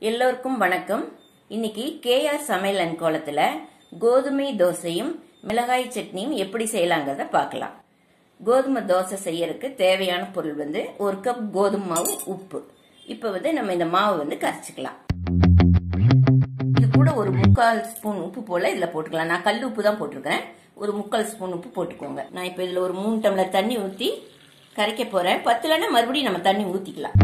எல்லோருக்கும் வணக்கம் இன்னைக்கு கேஆர் சமையல் அண்ட் கோலத்துல கோதுமை தோசையும் மிளகாய் சட்னியும் எப்படி செய்யலாங்கிறத பார்க்கலாம் கோதுமை தோசை செய்யறதுக்கு தேவையான பொருள் வந்து ஒரு கப் கோதுமை மாவு உப்பு இப்போ வந்து நம்ம இந்த மாவை வந்து கரைச்சிக்கலாம் இது கூட ஒரு முக்கால் ஸ்பூன் உப்பு போல இதுல போட்டுக்கலாம் நான் கல் உப்பு தான் போட்டிருக்கேன் ஒரு முக்கால் ஸ்பூன் உப்பு போட்டுக்கோங்க நான் இப்போ இதுல ஒரு மூணு டம்ளர் தண்ணி ஊற்றி கரைக்க போறேன் பத்துலன்னா மறுபடியும் நம்ம தண்ணி ஊத்திக்கலாம்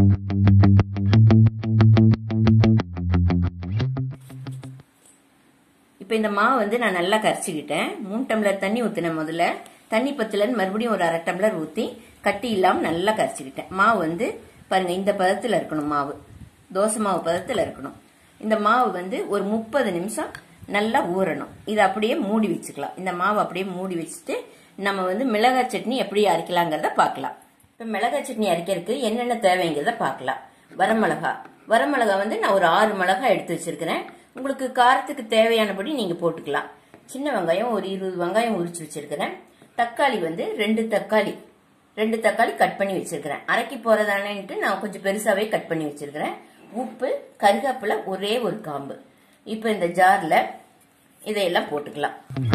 இப்போ இந்த மாவு வந்து நான் நல்லா கரைச்சிக்கிட்டேன் மூணு டம்ளர் தண்ணி ஊற்றினேன் முதல்ல தண்ணி பத்துலன்னு மறுபடியும் ஒரு அரை டம்ளர் ஊற்றி கட்டி இல்லாமல் நல்லா கரைச்சிக்கிட்டேன் மாவு வந்து பாருங்க இந்த பதத்தில் இருக்கணும் மாவு தோசை மாவு பதத்தில் இருக்கணும் இந்த மாவு வந்து ஒரு முப்பது நிமிஷம் நல்லா ஊறணும் இதை அப்படியே மூடி வச்சுக்கலாம் இந்த மாவு அப்படியே மூடி வச்சுட்டு நம்ம வந்து மிளகாய் சட்னி எப்படி அரைக்கலாங்கிறத பார்க்கலாம் இப்போ மிளகாய் சட்னி அரைக்கிறதுக்கு என்னென்ன தேவைங்கிறத பார்க்கலாம் வரமிளகா வரமிளகா வந்து நான் ஒரு ஆறு மிளகா எடுத்து வச்சிருக்கிறேன் உங்களுக்கு காரத்துக்கு தேவையானபடி நீங்க போட்டுக்கலாம் சின்ன வெங்காயம் ஒரு இருபது வெங்காயம் உரிச்சு வச்சிருக்கிறேன் தக்காளி வந்து ரெண்டு தக்காளி ரெண்டு தக்காளி கட் பண்ணி வச்சிருக்கிறேன் அரைக்கி போறதானேன்ட்டு நான் கொஞ்சம் பெருசாவே கட் பண்ணி வச்சிருக்கிறேன் உப்பு கருகாப்பில ஒரே ஒரு காம்பு இப்போ இந்த ஜார்ல இதையெல்லாம் போட்டுக்கலாம்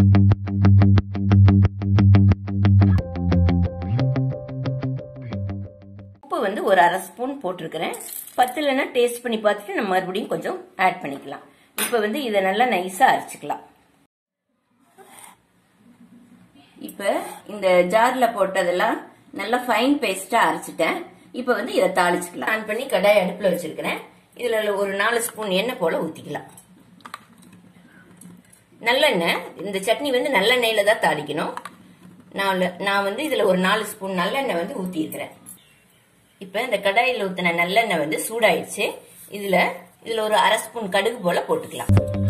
உப்பு வந்து ஒரு அரை ஸ்பூன் போட்டிருக்கிறேன் பத்துலன்னா டேஸ்ட் பண்ணி பார்த்துட்டு நம்ம மறுபடியும் கொஞ்சம் ஆட் பண்ணிக்கலாம் இப்போ வந்து இதை நல்லா நைஸாக அரைச்சிக்கலாம் இப்போ இந்த ஜாரில் போட்டதெல்லாம் நல்லா ஃபைன் பேஸ்ட்டாக அரைச்சிட்டேன் இப்போ வந்து இதை தாளிச்சுக்கலாம் ஆன் பண்ணி கடாய் அடுப்பில் வச்சிருக்கிறேன் இதில் ஒரு நாலு ஸ்பூன் எண்ணெய் போல் ஊற்றிக்கலாம் நல்லெண்ணெய் இந்த சட்னி வந்து நல்லெண்ணெயில் தான் தாளிக்கணும் நான் நான் வந்து இதில் ஒரு நாலு ஸ்பூன் நல்லெண்ணெய் வந்து ஊற்றிருக்கிறேன் இப்போ இந்த கடாயில் ஊற்றின நல்லெண்ணெய் வந்து சூடாயிடுச்சு இதில் இதில் ஒரு அரை ஸ்பூன் கடுகு போல போட்டுக்கலாம்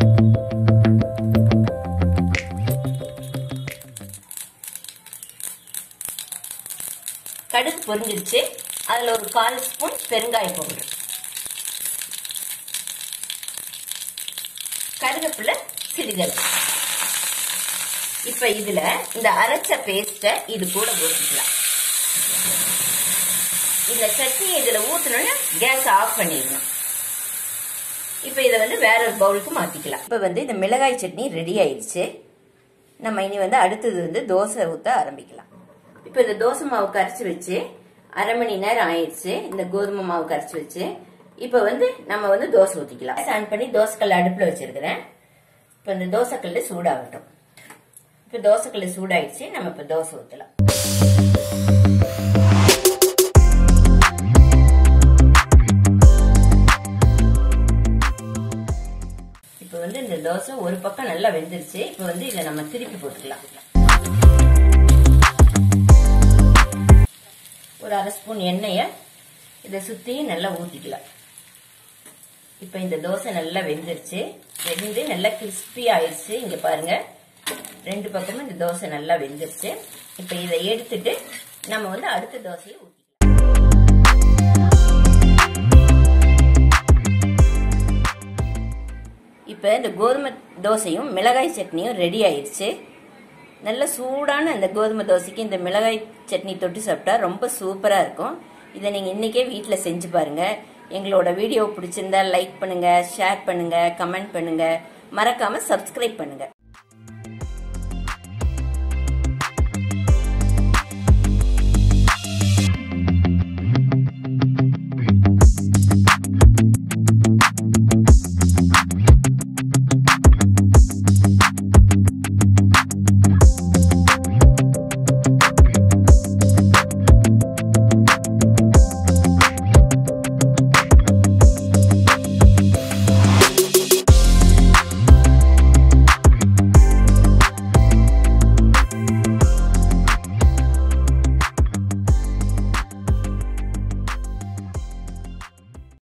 கடுகு பொரிஞ்சிருச்சு அதில் ஒரு கால் ஸ்பூன் பெருங்காய பவுடர் கருவேப்பிலை சிறிதளவு இப்ப இதுல இந்த அரைச்ச பேஸ்ட இது கூட ஊற்றிக்கலாம் இந்த சட்னி இதுல ஊத்தணும்னா கேஸ் ஆஃப் பண்ணிடணும் இப்ப இதை வந்து வேற ஒரு பவுலுக்கு மாத்திக்கலாம் இப்ப வந்து இந்த மிளகாய் சட்னி ரெடி ஆயிடுச்சு நம்ம இனி வந்து அடுத்தது வந்து தோசை ஊத்த ஆரம்பிக்கலாம் இப்ப இந்த தோசை மாவு கரைச்சி வச்சு அரை மணி நேரம் ஆயிடுச்சு இந்த கோதுமை மாவு கரைச்சி வச்சு இப்ப வந்து நம்ம வந்து தோசை ஊத்திக்கலாம் ஆன் பண்ணி தோசைக்கல் அடுப்புல வச்சிருக்கிறேன் இப்ப இந்த தோசைக்கல் சூடாகட்டும் இப்ப தோசைக்கல் சூடாயிடுச்சு நம்ம இப்ப தோசை ஊத்தலாம் இப்ப வந்து இந்த தோசை ஒரு பக்கம் நல்லா வெந்துருச்சு இப்ப வந்து இதை நம்ம திருப்பி போட்டுக்கலாம் ஒரு அரை ஸ்பூன் எண்ணெய இதை சுத்தி நல்லா ஊத்திக்கலாம் இப்ப இந்த தோசை நல்லா வெந்துருச்சு வெந்து நல்லா கிறிஸ்பி ஆயிடுச்சு இங்க பாருங்க ரெண்டு பக்கமும் இந்த தோசை நல்லா வெந்துருச்சு இப்ப இதை எடுத்துட்டு நம்ம வந்து அடுத்த தோசையை ஊத்தி இப்போ இந்த கோதுமை தோசையும் மிளகாய் சட்னியும் ரெடி ஆயிடுச்சு நல்ல சூடான அந்த கோதுமை தோசைக்கு இந்த மிளகாய் சட்னி தொட்டு சாப்பிட்டா ரொம்ப சூப்பராக இருக்கும் இதை நீங்கள் இன்றைக்கே வீட்டில் செஞ்சு பாருங்கள் எங்களோட வீடியோ பிடிச்சிருந்தா லைக் பண்ணுங்கள் ஷேர் பண்ணுங்கள் கமெண்ட் பண்ணுங்கள் மறக்காமல் சப்ஸ்கிரைப் பண்ணுங்கள்